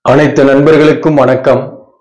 அனைத்து நண்பர்களுக்கும் வணக்கம்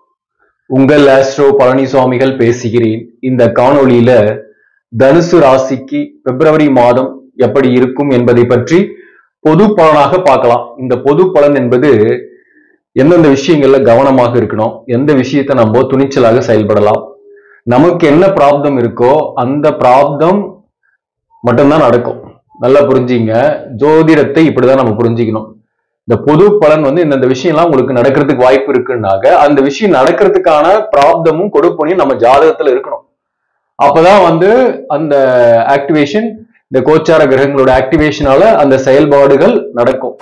உங்கள் ஆஸ்ட்ரோ பழனிசாமிகள் பேசுகிறேன் இந்த காணொளியில தனுசு ராசிக்கு பிப்ரவரி மாதம் எப்படி இருக்கும் என்பதை பற்றி பொது பலனாக பார்க்கலாம் இந்த பொது பலன் என்பது எந்தெந்த விஷயங்கள்ல கவனமாக இருக்கணும் எந்த விஷயத்தை நம்ம துணிச்சலாக செயல்படலாம் நமக்கு என்ன பிராப்தம் இருக்கோ அந்த பிராப்தம் மட்டும்தான் நடக்கும் நல்லா புரிஞ்சுங்க ஜோதிடத்தை இப்படிதான் நம்ம புரிஞ்சுக்கணும் இந்த பொது பலன் வந்து இந்தந்த விஷயம்லாம் உங்களுக்கு நடக்கிறதுக்கு வாய்ப்பு இருக்குன்னாக அந்த விஷயம் நடக்கிறதுக்கான பிராப்தமும் கொடுப்பனையும் நம்ம ஜாதகத்துல இருக்கணும் அப்பதான் வந்து அந்த ஆக்டிவேஷன் இந்த கோச்சார கிரகங்களோட ஆக்டிவேஷனால அந்த செயல்பாடுகள் நடக்கும்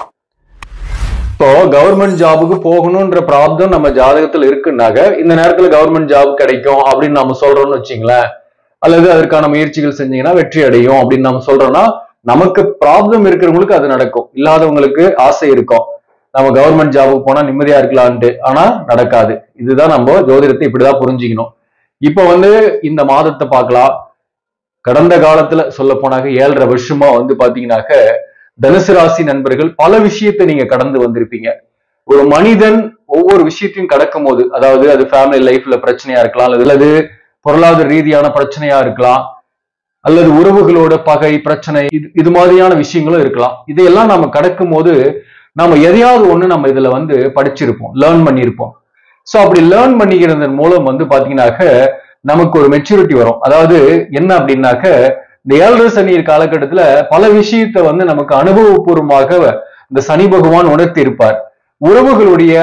இப்போ கவர்மெண்ட் ஜாபுக்கு போகணும்ன்ற பிராப்தம் நம்ம ஜாதகத்துல இருக்குன்னாக இந்த நேரத்துல கவர்மெண்ட் ஜாப் கிடைக்கும் அப்படின்னு நம்ம சொல்றோம்னு வச்சுங்களேன் அல்லது அதற்கான முயற்சிகள் செஞ்சீங்கன்னா வெற்றி அடையும் அப்படின்னு நம்ம சொல்றோம்னா நமக்கு ப்ராப்ளம் இருக்கிறவங்களுக்கு அது நடக்கும் இல்லாதவங்களுக்கு ஆசை இருக்கும் நம்ம கவர்மெண்ட் ஜாபுக்கு போனா நிம்மதியா இருக்கலான்ட்டு ஆனா நடக்காது இதுதான் நம்ம ஜோதிடத்தை இப்படிதான் புரிஞ்சுக்கணும் இப்ப வந்து இந்த மாதத்தை பார்க்கலாம் கடந்த காலத்துல சொல்ல போனாக்க ஏழரை வருஷமா வந்து பாத்தீங்கன்னாக்க தனுசு ராசி நண்பர்கள் பல விஷயத்தை நீங்க கடந்து வந்திருப்பீங்க ஒரு மனிதன் ஒவ்வொரு விஷயத்தையும் கடக்கும் போது அதாவது அது ஃபேமிலி லைஃப்ல பிரச்சனையா இருக்கலாம் அல்லது பொருளாதார ரீதியான பிரச்சனையா இருக்கலாம் அல்லது உறவுகளோட பகை பிரச்சனை இது இது மாதிரியான விஷயங்களும் இருக்கலாம் இதையெல்லாம் நம்ம கடக்கும் போது நம்ம எதையாவது ஒண்ணு நம்ம இதுல வந்து படிச்சிருப்போம் லேர்ன் பண்ணியிருப்போம் ஸோ அப்படி லேர்ன் பண்ணிக்கிறதன் மூலம் வந்து பாத்தீங்கன்னாக்க நமக்கு ஒரு மெச்சூரிட்டி வரும் அதாவது என்ன அப்படின்னாக்க இந்த ஏழரை சனி காலகட்டத்துல பல விஷயத்த வந்து நமக்கு அனுபவபூர்வமாக இந்த சனி பகவான் உணர்த்தி இருப்பார் உறவுகளுடைய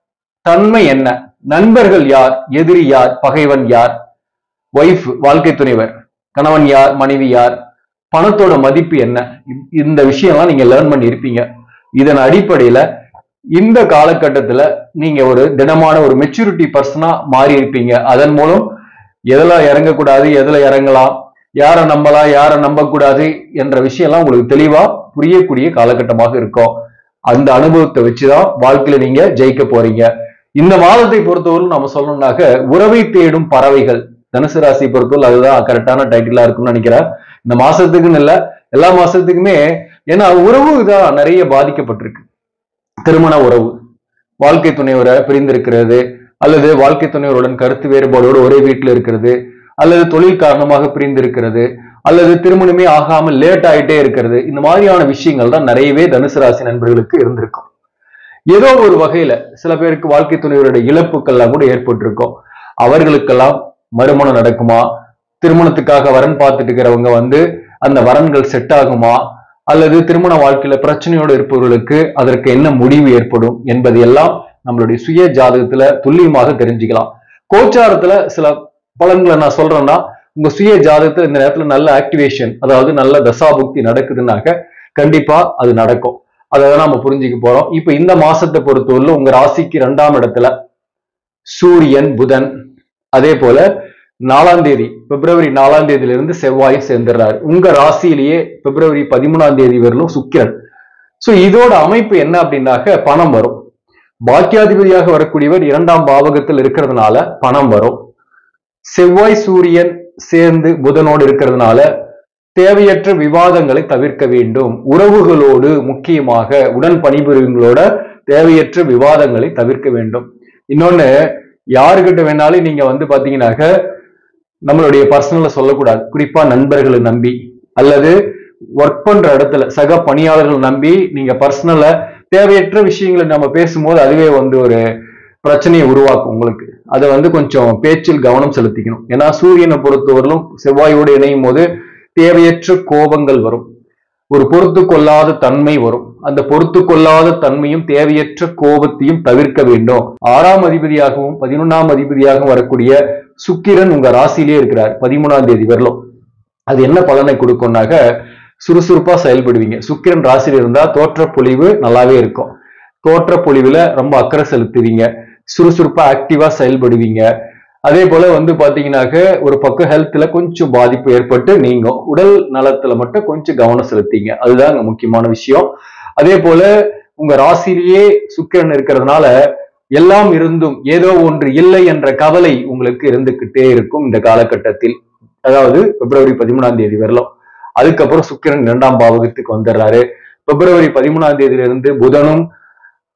தன்மை என்ன நண்பர்கள் யார் எதிரி யார் பகைவன் யார் ஒய்ஃப் வாழ்க்கை துணைவர் கணவன் யார் மனைவி யார் பணத்தோட மதிப்பு என்ன இ- இந்த விஷயம்லாம் நீங்க லேர்ன் பண்ணி இருப்பீங்க இதன் அடிப்படையில இந்த காலகட்டத்துல நீங்க ஒரு திடமான ஒரு மெச்சூரிட்டி பர்சனா மாறி இருப்பீங்க அதன் மூலம் எதுல இறங்கக்கூடாது எதுல இறங்கலாம் யாரை நம்பலாம் யாரை நம்பக்கூடாது என்ற விஷயம்லாம் உங்களுக்கு தெளிவா புரியக்கூடிய காலகட்டமாக இருக்கும் அந்த அனுபவத்தை வச்சுதான் வாழ்க்கையில நீங்க ஜெயிக்க போறீங்க இந்த மாதத்தை பொறுத்தவரை நம்ம சொல்லணும்னாக்க உறவை தேடும் பறவைகள் தனுசு ராசி பொறுத்தவரை அதுதான் கரெக்டான டைட்டிலா இருக்கும்னு நினைக்கிறேன் இந்த மாசத்துக்குன்னு இல்ல எல்லா மாசத்துக்குமே ஏன்னா உறவு தான் நிறைய பாதிக்கப்பட்டிருக்கு திருமண உறவு வாழ்க்கை துணைவரை பிரிந்திருக்கிறது அல்லது வாழ்க்கை துணைவருடன் கருத்து வேறுபாடோடு ஒரே வீட்டில் இருக்கிறது அல்லது தொழில் காரணமாக பிரிந்திருக்கிறது அல்லது திருமணமே ஆகாமல் லேட் ஆயிட்டே இருக்கிறது இந்த மாதிரியான விஷயங்கள் தான் நிறையவே தனுசு ராசி நண்பர்களுக்கு இருந்திருக்கும் ஏதோ ஒரு வகையில சில பேருக்கு வாழ்க்கை துணைவருடைய இழப்புக்கள்லாம் கூட ஏற்பட்டிருக்கும் அவர்களுக்கெல்லாம் மறுமணம் நடக்குமா திருமணத்துக்காக வரன் பார்த்துட்டு இருக்கிறவங்க வந்து அந்த வரன்கள் செட் ஆகுமா அல்லது திருமண வாழ்க்கையில பிரச்சனையோடு இருப்பவர்களுக்கு அதற்கு என்ன முடிவு ஏற்படும் என்பது எல்லாம் நம்மளுடைய சுய ஜாதகத்துல துல்லியமாக தெரிஞ்சுக்கலாம் கோச்சாரத்துல சில பலன்களை நான் சொல்றேன்னா உங்க சுய ஜாதகத்துல இந்த நேரத்துல நல்ல ஆக்டிவேஷன் அதாவது நல்ல தசாபுக்தி நடக்குதுன்னாக்க கண்டிப்பா அது நடக்கும் அதை தான் நம்ம புரிஞ்சுக்க போறோம் இப்ப இந்த மாசத்தை பொறுத்தவரையிலும் உங்க ராசிக்கு இரண்டாம் இடத்துல சூரியன் புதன் அதே போல நாலாம் தேதி பிப்ரவரி நாலாம் தேதியில இருந்து செவ்வாய் சேர்ந்துடுறாரு உங்க ராசியிலேயே பிப்ரவரி பதிமூணாம் தேதி வரலும் சுக்கிரன் சோ இதோட அமைப்பு என்ன அப்படின்னாக்க பணம் வரும் பாக்கியாதிபதியாக வரக்கூடியவர் இரண்டாம் பாவகத்தில் இருக்கிறதுனால பணம் வரும் செவ்வாய் சூரியன் சேர்ந்து புதனோடு இருக்கிறதுனால தேவையற்ற விவாதங்களை தவிர்க்க வேண்டும் உறவுகளோடு முக்கியமாக உடன் பணிபுரிவங்களோட தேவையற்ற விவாதங்களை தவிர்க்க வேண்டும் இன்னொன்னு யாருக்கிட்ட வேணாலும் நீங்க வந்து பாத்தீங்கன்னாக்க நம்மளுடைய பர்சனல சொல்லக்கூடாது குறிப்பா நண்பர்களை நம்பி அல்லது ஒர்க் பண்ற இடத்துல சக பணியாளர்கள் நம்பி நீங்க பர்சனல தேவையற்ற விஷயங்களை நம்ம பேசும்போது அதுவே வந்து ஒரு பிரச்சனையை உருவாக்கும் உங்களுக்கு அதை வந்து கொஞ்சம் பேச்சில் கவனம் செலுத்திக்கணும் ஏன்னா சூரியனை பொறுத்தவரையிலும் செவ்வாயோடு இணையும் போது தேவையற்ற கோபங்கள் வரும் ஒரு பொறுத்து கொள்ளாத தன்மை வரும் அந்த பொறுத்து கொள்ளாத தன்மையும் தேவையற்ற கோபத்தையும் தவிர்க்க வேண்டும் ஆறாம் அதிபதியாகவும் பதினொன்னாம் அதிபதியாகவும் வரக்கூடிய சுக்கிரன் உங்க ராசியிலே இருக்கிறார் பதிமூணாம் தேதி வரலும் அது என்ன பலனை கொடுக்கும்னாக்க சுறுசுறுப்பா செயல்படுவீங்க சுக்கிரன் ராசியில் இருந்தா தோற்ற பொலிவு நல்லாவே இருக்கும் தோற்ற பொலிவுல ரொம்ப அக்கறை செலுத்துவீங்க சுறுசுறுப்பா ஆக்டிவா செயல்படுவீங்க அதே போல வந்து பாத்தீங்கன்னாக்க ஒரு பக்கம் ஹெல்த்ல கொஞ்சம் பாதிப்பு ஏற்பட்டு நீங்கும் உடல் நலத்துல மட்டும் கொஞ்சம் கவனம் செலுத்திங்க அதுதான் அங்க முக்கியமான விஷயம் அதே போல உங்க ராசியிலேயே சுக்கிரன் இருக்கிறதுனால எல்லாம் இருந்தும் ஏதோ ஒன்று இல்லை என்ற கவலை உங்களுக்கு இருந்துகிட்டே இருக்கும் இந்த காலகட்டத்தில் அதாவது பிப்ரவரி பதிமூணாம் தேதி வரலாம் அதுக்கப்புறம் சுக்கிரன் இரண்டாம் பாவகத்துக்கு வந்துடுறாரு பிப்ரவரி பதிமூணாம் தேதியிலிருந்து புதனும்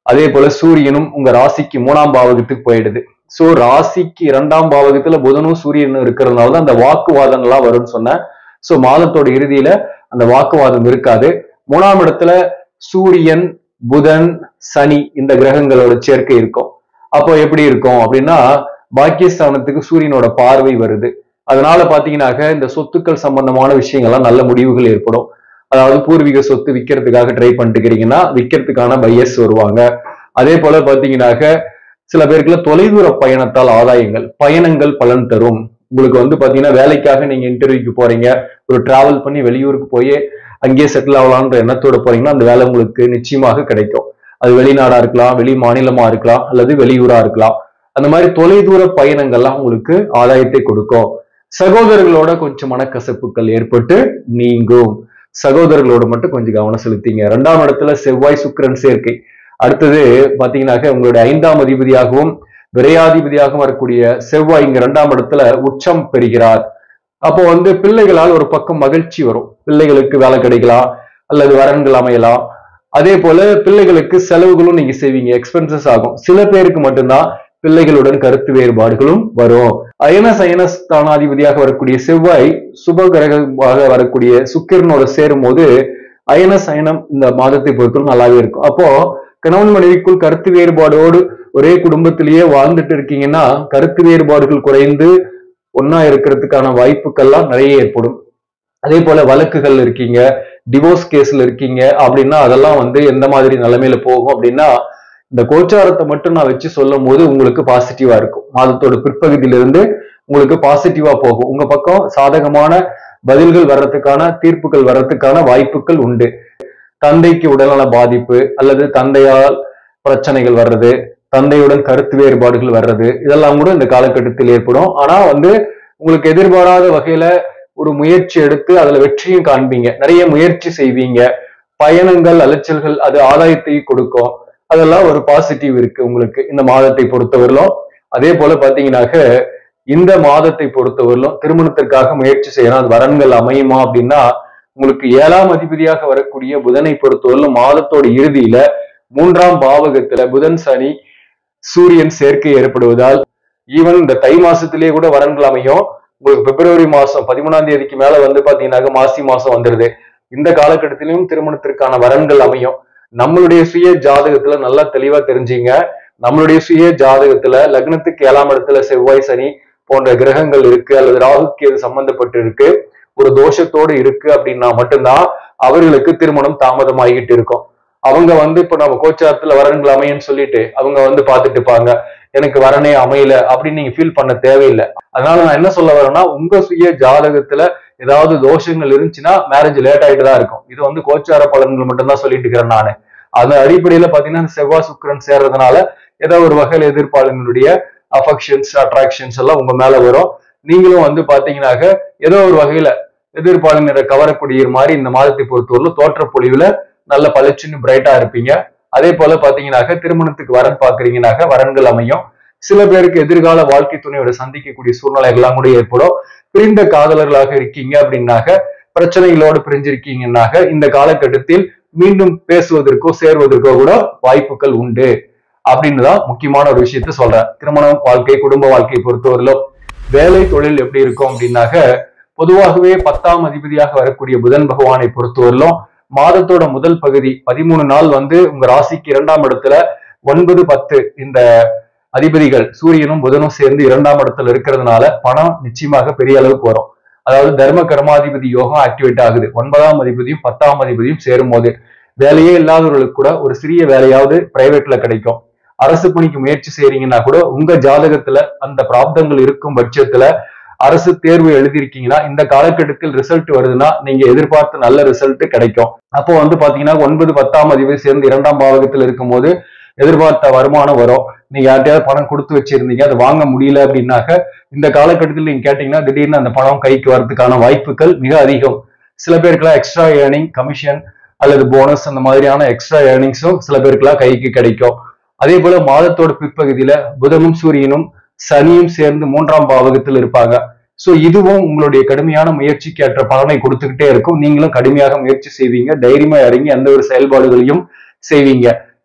அதே போல சூரியனும் உங்க ராசிக்கு மூணாம் பாவகத்துக்கு போயிடுது சோ ராசிக்கு இரண்டாம் பாவகத்துல புதனும் சூரியனும் இருக்கிறதுனால தான் அந்த வாக்குவாதம் எல்லாம் வரும்னு சொன்னேன் சோ மாதத்தோட இறுதியில அந்த வாக்குவாதம் இருக்காது மூணாம் இடத்துல சூரியன் புதன் சனி இந்த கிரகங்களோட சேர்க்கை இருக்கும் அப்போ எப்படி இருக்கும் அப்படின்னா பாக்கியஸ்தானத்துக்கு சூரியனோட பார்வை வருது அதனால பாத்தீங்கன்னாக்க இந்த சொத்துக்கள் சம்பந்தமான விஷயங்கள்லாம் நல்ல முடிவுகள் ஏற்படும் அதாவது பூர்வீக சொத்து விற்கிறதுக்காக ட்ரை பண்ணிட்டு இருக்கிறீங்கன்னா விற்கிறதுக்கான பையஸ் வருவாங்க அதே போல பாத்தீங்கன்னாக்க சில பேருக்குள்ள தொலைதூர பயணத்தால் ஆதாயங்கள் பயணங்கள் பலன் தரும் உங்களுக்கு வந்து பாத்தீங்கன்னா வேலைக்காக நீங்க இன்டர்வியூக்கு போறீங்க ஒரு டிராவல் பண்ணி வெளியூருக்கு போய் அங்கேயே செட்டில் ஆகலான்ற எண்ணத்தோட போறீங்கன்னா அந்த வேலை உங்களுக்கு நிச்சயமாக கிடைக்கும் அது வெளிநாடா இருக்கலாம் வெளி மாநிலமா இருக்கலாம் அல்லது வெளியூரா இருக்கலாம் அந்த மாதிரி தொலைதூர பயணங்கள்லாம் உங்களுக்கு ஆதாயத்தை கொடுக்கும் சகோதரர்களோட கொஞ்சம் மனக்கசப்புகள் ஏற்பட்டு நீங்கும் சகோதரர்களோட மட்டும் கொஞ்சம் கவனம் செலுத்திங்க ரெண்டாம் இடத்துல செவ்வாய் சுக்கிரன் சேர்க்கை அடுத்தது பாத்தீங்கன்னாக்க உங்களுடைய ஐந்தாம் அதிபதியாகவும் விரையாதிபதியாகவும் வரக்கூடிய செவ்வாய் இங்க இரண்டாம் இடத்துல உச்சம் பெறுகிறார் அப்போ வந்து பிள்ளைகளால் ஒரு பக்கம் மகிழ்ச்சி வரும் பிள்ளைகளுக்கு வேலை கிடைக்கலாம் அல்லது வரன்கள் அமையலாம் அதே போல பிள்ளைகளுக்கு செலவுகளும் நீங்க செய்வீங்க எக்ஸ்பென்சஸ் ஆகும் சில பேருக்கு மட்டும்தான் பிள்ளைகளுடன் கருத்து வேறுபாடுகளும் வரும் அயன சயன ஸ்தானாதிபதியாக வரக்கூடிய செவ்வாய் சுப கிரகமாக வரக்கூடிய சுக்கிரனோட சேரும் போது அயன சயனம் இந்த மாதத்தை பொறுத்தவரை நல்லாவே இருக்கும் அப்போ கணவன் மனைவிக்குள் கருத்து வேறுபாடோடு ஒரே குடும்பத்திலேயே வாழ்ந்துட்டு இருக்கீங்கன்னா கருத்து வேறுபாடுகள் குறைந்து ஒன்னா இருக்கிறதுக்கான வாய்ப்புகள்லாம் நிறைய ஏற்படும் அதே போல வழக்குகள் இருக்கீங்க டிவோர்ஸ் கேஸ்ல இருக்கீங்க அப்படின்னா அதெல்லாம் வந்து எந்த மாதிரி நிலைமையில போகும் அப்படின்னா இந்த கோச்சாரத்தை மட்டும் நான் வச்சு சொல்லும் போது உங்களுக்கு பாசிட்டிவா இருக்கும் மாதத்தோட பிற்பகுதியிலிருந்து உங்களுக்கு பாசிட்டிவா போகும் உங்க பக்கம் சாதகமான பதில்கள் வர்றதுக்கான தீர்ப்புகள் வர்றதுக்கான வாய்ப்புகள் உண்டு தந்தைக்கு உடல்நல பாதிப்பு அல்லது தந்தையால் பிரச்சனைகள் வர்றது தந்தையுடன் கருத்து வேறுபாடுகள் வர்றது இதெல்லாம் கூட இந்த காலகட்டத்தில் ஏற்படும் ஆனா வந்து உங்களுக்கு எதிர்பாராத வகையில ஒரு முயற்சி எடுத்து அதுல வெற்றியும் காண்பீங்க நிறைய முயற்சி செய்வீங்க பயணங்கள் அலைச்சல்கள் அது ஆதாயத்தை கொடுக்கும் அதெல்லாம் ஒரு பாசிட்டிவ் இருக்கு உங்களுக்கு இந்த மாதத்தை பொறுத்தவரையிலும் அதே போல பாத்தீங்கன்னாக்க இந்த மாதத்தை பொறுத்தவரையிலும் திருமணத்திற்காக முயற்சி செய்யணும் அது வரன்கள் அமையுமா அப்படின்னா உங்களுக்கு ஏழாம் அதிபதியாக வரக்கூடிய புதனை பொறுத்தவரையிலும் மாதத்தோட இறுதியில மூன்றாம் பாவகத்துல புதன் சனி சூரியன் சேர்க்கை ஏற்படுவதால் ஈவன் இந்த தை மாசத்திலேயே கூட வரன்கள் அமையும் உங்களுக்கு பிப்ரவரி மாசம் பதிமூணாம் தேதிக்கு மேல வந்து பாத்தீங்கன்னாக்க மாசி மாசம் வந்துடுது இந்த காலகட்டத்திலும் திருமணத்திற்கான வரன்கள் அமையும் நம்மளுடைய சுய ஜாதகத்துல நல்லா தெளிவா தெரிஞ்சுங்க நம்மளுடைய சுய ஜாதகத்துல லக்னத்துக்கு ஏழாம் இடத்துல செவ்வாய் சனி போன்ற கிரகங்கள் இருக்கு அல்லது ராகுக்கு எது சம்பந்தப்பட்டு இருக்கு ஒரு தோஷத்தோடு இருக்கு அப்படின்னா மட்டும்தான் அவர்களுக்கு திருமணம் தாமதமாகிட்டு இருக்கும் அவங்க வந்து இப்ப நம்ம கோச்சாரத்துல வரன்கள் அமையன்னு சொல்லிட்டு அவங்க வந்து பாத்துட்டு இருப்பாங்க எனக்கு வரனே அமையல அப்படின்னு நீங்க ஃபீல் பண்ண தேவையில்லை அதனால நான் என்ன சொல்ல வரேன்னா உங்க சுய ஜாதகத்துல ஏதாவது தோஷங்கள் இருந்துச்சுன்னா மேரேஜ் லேட் ஆயிட்டு தான் இருக்கும் இது வந்து கோச்சார பலன்கள் மட்டும்தான் சொல்லிட்டு இருக்கிறேன் நானு அந்த அடிப்படையில பாத்தீங்கன்னா செவ்வாய் சுக்கிரன் சேர்றதுனால ஏதோ ஒரு வகையில எதிர்ப்பாளர்களுடைய அஃபெக்ஷன்ஸ் அட்ராக்ஷன்ஸ் எல்லாம் உங்க மேல வரும் நீங்களும் வந்து பாத்தீங்கன்னாக்க ஏதோ ஒரு வகையில எதிர்ப்பாளரை கவரக்கூடிய மாதிரி இந்த மாதத்தை பொறுத்தவரை தோற்ற பொழிவுல நல்ல பளிச்சுன்னு பிரைட்டா இருப்பீங்க அதே போல பாத்தீங்கன்னாக்க திருமணத்துக்கு வரன் பாக்குறீங்கன்னாக்க வரன்கள் அமையும் சில பேருக்கு எதிர்கால வாழ்க்கை துணையோட சந்திக்கக்கூடிய சூழ்நிலைகள்லாம் கூட ஏற்படும் பிரிந்த காதலர்களாக இருக்கீங்க அப்படின்னாக்க பிரச்சனைகளோடு பிரிஞ்சிருக்கீங்கன்னாக்க இந்த காலகட்டத்தில் மீண்டும் பேசுவதற்கோ சேர்வதற்கோ கூட வாய்ப்புகள் உண்டு அப்படின்னு தான் முக்கியமான ஒரு விஷயத்த சொல்றேன் திருமணம் வாழ்க்கை குடும்ப வாழ்க்கையை பொறுத்தவரையிலும் வேலை தொழில் எப்படி இருக்கும் அப்படின்னாக்க பொதுவாகவே பத்தாம் அதிபதியாக வரக்கூடிய புதன் பகவானை பொறுத்தவரையிலும் மாதத்தோட முதல் பகுதி பதிமூணு நாள் வந்து உங்க ராசிக்கு இரண்டாம் இடத்துல ஒன்பது பத்து இந்த அதிபதிகள் சூரியனும் புதனும் சேர்ந்து இரண்டாம் இடத்துல இருக்கிறதுனால பணம் நிச்சயமாக பெரிய அளவுக்கு வரும் அதாவது தர்ம கர்மாதிபதி யோகம் ஆக்டிவேட் ஆகுது ஒன்பதாம் அதிபதியும் பத்தாம் அதிபதியும் சேரும் போது வேலையே இல்லாதவர்களுக்கு கூட ஒரு சிறிய வேலையாவது பிரைவேட்ல கிடைக்கும் அரசு பணிக்கு முயற்சி செய்றீங்கன்னா கூட உங்க ஜாதகத்துல அந்த பிராப்தங்கள் இருக்கும் பட்சத்துல அரசு தேர்வு எழுதியிருக்கீங்கன்னா இந்த காலகட்டத்தில் ரிசல்ட் வருதுன்னா நீங்க எதிர்பார்த்த நல்ல ரிசல்ட் கிடைக்கும் அப்போ வந்து பாத்தீங்கன்னா ஒன்பது பத்தாம் அதிபதி சேர்ந்து இரண்டாம் பாவகத்தில் இருக்கும்போது எதிர்பார்த்த வருமானம் வரும் நீங்க யார்ட்டையாவது பணம் கொடுத்து வச்சிருந்தீங்க அதை வாங்க முடியல அப்படின்னாக்க இந்த காலகட்டத்தில் நீங்க கேட்டீங்கன்னா திடீர்னு அந்த பணம் கைக்கு வரதுக்கான வாய்ப்புகள் மிக அதிகம் சில பேருக்குலாம் எக்ஸ்ட்ரா ஏர்னிங் கமிஷன் அல்லது போனஸ் அந்த மாதிரியான எக்ஸ்ட்ரா ஏர்னிங்ஸும் சில பேருக்குலாம் கைக்கு கிடைக்கும் அதே போல மாதத்தோட பிற்பகுதியில புதனும் சூரியனும் சனியும் சேர்ந்து மூன்றாம் பாவகத்தில் இருப்பாங்க சோ இதுவும் உங்களுடைய கடுமையான முயற்சிக்கு ஏற்ற பலனை கொடுத்துக்கிட்டே இருக்கும் நீங்களும் கடுமையாக முயற்சி செய்வீங்க தைரியமா இறங்கி எந்த ஒரு செயல்பாடுகளையும் செய்வீங்க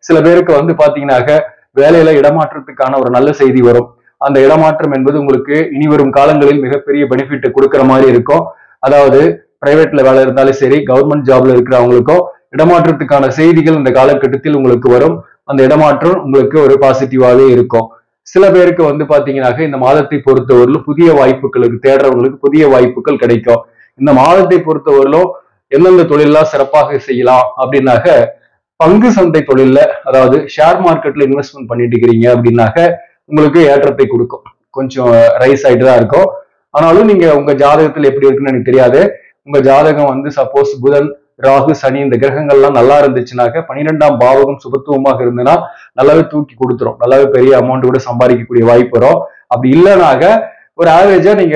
சில பேருக்கு வந்து பாத்தீங்கன்னாக்க வேலையில இடமாற்றத்துக்கான ஒரு நல்ல செய்தி வரும் அந்த இடமாற்றம் என்பது உங்களுக்கு இனி வரும் காலங்களில் மிகப்பெரிய பெனிஃபிட் கொடுக்கிற மாதிரி இருக்கும் அதாவது பிரைவேட்ல வேலை இருந்தாலும் சரி கவர்மெண்ட் ஜாப்ல இருக்கிறவங்களுக்கும் இடமாற்றத்துக்கான செய்திகள் இந்த காலகட்டத்தில் உங்களுக்கு வரும் அந்த இடமாற்றம் உங்களுக்கு ஒரு பாசிட்டிவாவே இருக்கும் சில பேருக்கு வந்து பாத்தீங்கன்னாக்க இந்த மாதத்தை பொறுத்தவரையிலும் புதிய வாய்ப்புகளுக்கு தேடுறவங்களுக்கு புதிய வாய்ப்புகள் கிடைக்கும் இந்த மாதத்தை பொறுத்தவரையிலும் எந்தெந்த தொழிலெல்லாம் சிறப்பாக செய்யலாம் அப்படின்னாக்க பங்கு சந்தை தொழில்ல அதாவது ஷேர் மார்க்கெட்ல இன்வெஸ்ட்மெண்ட் பண்ணிட்டு இருக்கிறீங்க அப்படின்னாக்க உங்களுக்கு ஏற்றத்தை கொடுக்கும் கொஞ்சம் ரைஸ் ஆயிட்டு தான் இருக்கும் ஆனாலும் நீங்க உங்க ஜாதகத்தில் எப்படி இருக்குன்னு எனக்கு தெரியாது உங்க ஜாதகம் வந்து சப்போஸ் புதன் ராகு சனி இந்த கிரகங்கள்லாம் நல்லா இருந்துச்சுனாக்க பன்னிரெண்டாம் பாவகம் சுபத்துவமாக இருந்ததுன்னா நல்லாவே தூக்கி கொடுத்துரும் நல்லாவே பெரிய அமௌண்ட் கூட சம்பாதிக்கக்கூடிய வாய்ப்பு வரும் அப்படி இல்லைனாக்க ஒரு ஆவரேஜா நீங்க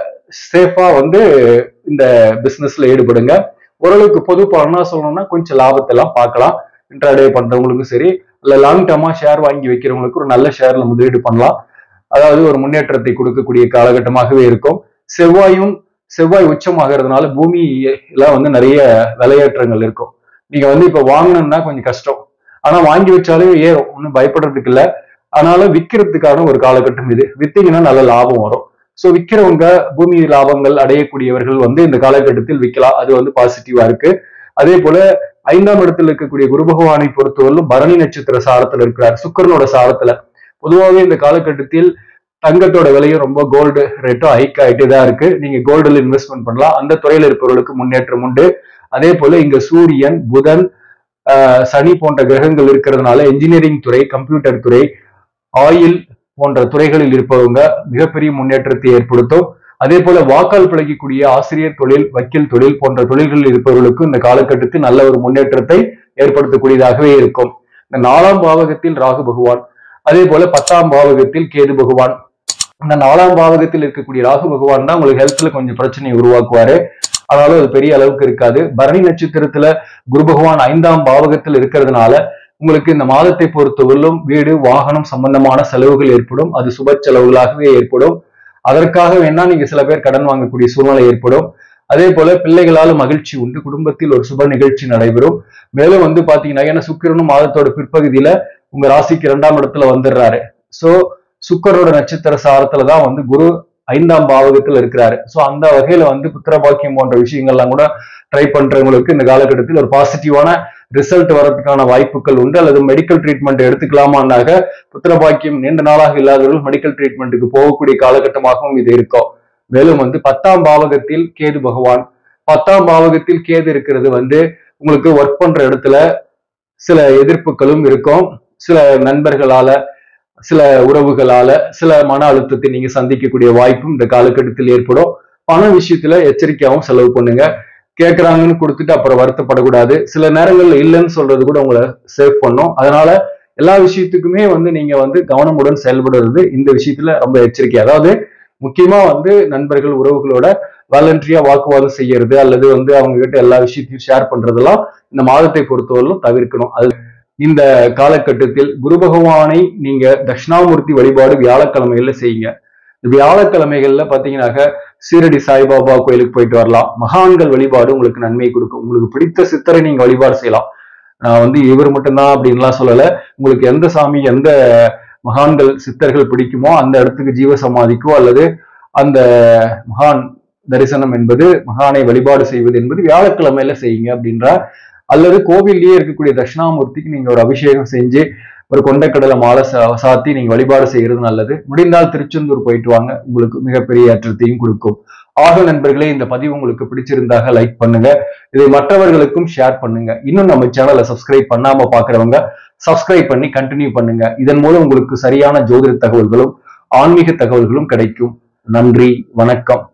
சேஃபா வந்து இந்த பிசினஸ்ல ஈடுபடுங்க ஓரளவுக்கு பொது பலனா சொல்லணும்னா கொஞ்சம் லாபத்தை எல்லாம் பார்க்கலாம் இன்ட்ராடே பண்றவங்களுக்கும் சரி இல்ல லாங் டேர்மா ஷேர் வாங்கி வைக்கிறவங்களுக்கு ஒரு நல்ல ஷேர்ல முதலீடு பண்ணலாம் அதாவது ஒரு முன்னேற்றத்தை கொடுக்கக்கூடிய காலகட்டமாகவே இருக்கும் செவ்வாயும் செவ்வாய் உச்சமாகிறதுனால பூமியில வந்து நிறைய விலையேற்றங்கள் இருக்கும் நீங்க வந்து இப்ப வாங்கணும்னா கொஞ்சம் கஷ்டம் ஆனா வாங்கி வச்சாலே ஏறும் ஒன்றும் பயப்படுறதுக்கு இல்ல ஆனாலும் விற்கிறதுக்கான ஒரு காலகட்டம் இது வித்தீங்கன்னா நல்ல லாபம் வரும் ஸோ விற்கிறவங்க பூமி லாபங்கள் அடையக்கூடியவர்கள் வந்து இந்த காலகட்டத்தில் விற்கலாம் அது வந்து பாசிட்டிவா இருக்கு அதே போல ஐந்தாம் இடத்தில் இருக்கக்கூடிய குரு பகவானை பொறுத்தவரையிலும் பரணி நட்சத்திர சாரத்துல இருக்கிறார் சுக்கரனோட சாரத்துல பொதுவாகவே இந்த காலகட்டத்தில் தங்கத்தோட விலையும் ரொம்ப கோல்டு ரேட்டும் ஹைக் ஆகிட்டே தான் இருக்கு நீங்க கோல்டுல இன்வெஸ்ட்மெண்ட் பண்ணலாம் அந்த துறையில இருப்பவர்களுக்கு முன்னேற்றம் உண்டு அதே போல இங்க சூரியன் புதன் ஆஹ் சனி போன்ற கிரகங்கள் இருக்கிறதுனால இன்ஜினியரிங் துறை கம்ப்யூட்டர் துறை ஆயில் போன்ற துறைகளில் இருப்பவங்க மிகப்பெரிய முன்னேற்றத்தை ஏற்படுத்தும் அதே போல வாக்கால் பிழைக்கக்கூடிய ஆசிரியர் தொழில் வக்கீல் தொழில் போன்ற தொழில்களில் இருப்பவர்களுக்கும் இந்த காலகட்டத்தில் நல்ல ஒரு முன்னேற்றத்தை ஏற்படுத்தக்கூடியதாகவே இருக்கும் இந்த நாலாம் பாவகத்தில் ராகு பகவான் அதே போல பத்தாம் பாவகத்தில் கேது பகவான் இந்த நாலாம் பாவகத்தில் இருக்கக்கூடிய ராகு பகவான் தான் உங்களுக்கு ஹெல்த்ல கொஞ்சம் பிரச்சனையை உருவாக்குவாரு ஆனாலும் அது பெரிய அளவுக்கு இருக்காது பரணி நட்சத்திரத்துல குரு பகவான் ஐந்தாம் பாவகத்தில் இருக்கிறதுனால உங்களுக்கு இந்த மாதத்தை பொறுத்தவரையிலும் வீடு வாகனம் சம்பந்தமான செலவுகள் ஏற்படும் அது சுப செலவுகளாகவே ஏற்படும் அதற்காக வேணா நீங்க சில பேர் கடன் வாங்கக்கூடிய சூழ்நிலை ஏற்படும் அதே போல பிள்ளைகளால மகிழ்ச்சி உண்டு குடும்பத்தில் ஒரு சுப நிகழ்ச்சி நடைபெறும் மேலும் வந்து பாத்தீங்கன்னா ஏன்னா சுக்கிரனும் மாதத்தோட பிற்பகுதியில உங்க ராசிக்கு இரண்டாம் இடத்துல வந்துடுறாரு சோ சுக்கரோட நட்சத்திர சாரத்துல தான் வந்து குரு ஐந்தாம் பாவகத்துல இருக்கிறாரு சோ அந்த வகையில வந்து புத்திர பாக்கியம் போன்ற விஷயங்கள்லாம் கூட ட்ரை பண்றவங்களுக்கு இந்த காலகட்டத்தில் ஒரு பாசிட்டிவான ரிசல்ட் வரதுக்கான வாய்ப்புகள் உண்டு அல்லது மெடிக்கல் ட்ரீட்மெண்ட் எடுத்துக்கலாமான்னாக புத்திர பாக்கியம் நீண்ட நாளாக இல்லாதவர்கள் மெடிக்கல் ட்ரீட்மெண்ட்டுக்கு போகக்கூடிய காலகட்டமாகவும் இது இருக்கும் மேலும் வந்து பத்தாம் பாவகத்தில் கேது பகவான் பத்தாம் பாவகத்தில் கேது இருக்கிறது வந்து உங்களுக்கு ஒர்க் பண்ற இடத்துல சில எதிர்ப்புகளும் இருக்கும் சில நண்பர்களால சில உறவுகளால சில மன அழுத்தத்தை நீங்க சந்திக்கக்கூடிய வாய்ப்பும் இந்த காலகட்டத்தில் ஏற்படும் பண விஷயத்துல எச்சரிக்கையாகவும் செலவு பண்ணுங்க கேட்கறாங்கன்னு கொடுத்துட்டு அப்புறம் வருத்தப்படக்கூடாது சில நேரங்கள்ல இல்லைன்னு சொல்றது கூட உங்களை சேவ் பண்ணும் அதனால எல்லா விஷயத்துக்குமே வந்து நீங்க வந்து கவனமுடன் செயல்படுறது இந்த விஷயத்துல ரொம்ப எச்சரிக்கை அதாவது முக்கியமா வந்து நண்பர்கள் உறவுகளோட வாலண்டரியா வாக்குவாதம் செய்யறது அல்லது வந்து அவங்க கிட்ட எல்லா விஷயத்தையும் ஷேர் பண்றதெல்லாம் இந்த மாதத்தை பொறுத்தவரையிலும் தவிர்க்கணும் அது இந்த காலகட்டத்தில் குரு பகவானை நீங்க தட்சிணாமூர்த்தி வழிபாடு வியாழக்கிழமைகள்ல செய்யுங்க இந்த வியாழக்கிழமைகள்ல பாத்தீங்கன்னாக்க சீரடி சாய்பாபா கோயிலுக்கு போயிட்டு வரலாம் மகான்கள் வழிபாடு உங்களுக்கு நன்மை கொடுக்கும் உங்களுக்கு பிடித்த சித்தரை நீங்க வழிபாடு செய்யலாம் நான் வந்து இவர் மட்டும்தான் அப்படின்லாம் சொல்லல உங்களுக்கு எந்த சாமி எந்த மகான்கள் சித்தர்கள் பிடிக்குமோ அந்த இடத்துக்கு ஜீவ சமாதிக்கோ அல்லது அந்த மகான் தரிசனம் என்பது மகானை வழிபாடு செய்வது என்பது வியாழக்கிழமையில செய்யுங்க அப்படின்ற அல்லது கோவில்லயே இருக்கக்கூடிய தட்சிணாமூர்த்திக்கு நீங்க ஒரு அபிஷேகம் செஞ்சு ஒரு கொண்டக்கடலை மாலை சா- சாத்தி நீங்க வழிபாடு செய்யறது நல்லது முடிந்தால் திருச்செந்தூர் போயிட்டு வாங்க உங்களுக்கு மிகப்பெரிய ஏற்றத்தையும் கொடுக்கும் ஆக நண்பர்களே இந்த பதிவு உங்களுக்கு பிடிச்சிருந்தாக லைக் பண்ணுங்க இதை மற்றவர்களுக்கும் ஷேர் பண்ணுங்க இன்னும் நம்ம சேனலை சப்ஸ்கிரைப் பண்ணாம பாக்குறவங்க சப்ஸ்கிரைப் பண்ணி கண்டினியூ பண்ணுங்க இதன் மூலம் உங்களுக்கு சரியான ஜோதிட தகவல்களும் ஆன்மீக தகவல்களும் கிடைக்கும் நன்றி வணக்கம்